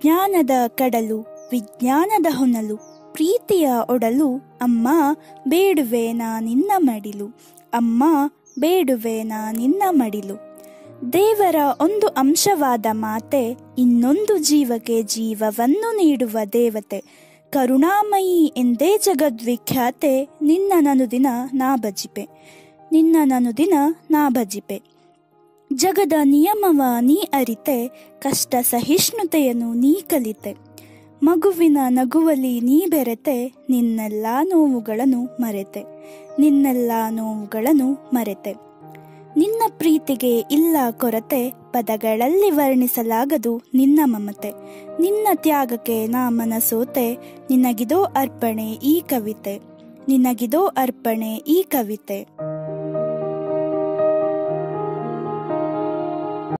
ಜ್ಞಾನದ ಕಡಲು ವಿಜ್ಞಾನದ ಹೊನಲು ಪ್ರೀತಿಯ ಒಡಲು ಅಮ್ಮ ಬೇಡುವೆ ನಾ ನಿನ್ನ ಮಡಿಲು ಅಮ್ಮ ಬೇಡುವೆ ನಾ ನಿನ್ನ ಮಡಿಲು ದೇವರ ಒಂದು ಅಂಶವಾದ ಮಾತೆ ಇನ್ನೊಂದು ಜೀವಕ್ಕೆ ಜೀವವನ್ನು ನೀಡುವ ದೇವತೆ ಕರುಣಾಮಯಿ ಎಂದೇ ಜಗದ್ವಿಖ್ಯಾತೆ ನಿನ್ನ ನನುದಿನ ನಾ ಭಜಿಪೆ ನಿನ್ನ ನನುದಿನ ನಾ ಭಜಿಪೆ ಜಗದ ನಿಯಮವ ನೀ ಅರಿತೆ ಕಷ್ಟ ಸಹಿಷ್ಣುತೆಯನ್ನು ನೀ ಕಲಿತೆ ಮಗುವಿನ ನಗುವಲಿ ನೀ ಬೆರೆತೆ ನಿನ್ನೆಲ್ಲ ನೋವುಗಳನ್ನು ಮರೆತೆ ನಿನ್ನೆಲ್ಲ ನೋವುಗಳನ್ನು ಮರೆತೆ ನಿನ್ನ ಪ್ರೀತಿಗೆ ಇಲ್ಲ ಕೊರತೆ ಪದಗಳಲ್ಲಿ ವರ್ಣಿಸಲಾಗದು ನಿನ್ನ ಮಮತೆ ನಿನ್ನ ತ್ಯಾಗಕ್ಕೆ ನಾ ಮನಸೋತೆ ನಿನಗಿದೋ ಅರ್ಪಣೆ ಈ ಕವಿತೆ ನಿನಗಿದೋ ಅರ್ಪಣೆ ಈ ಕವಿತೆ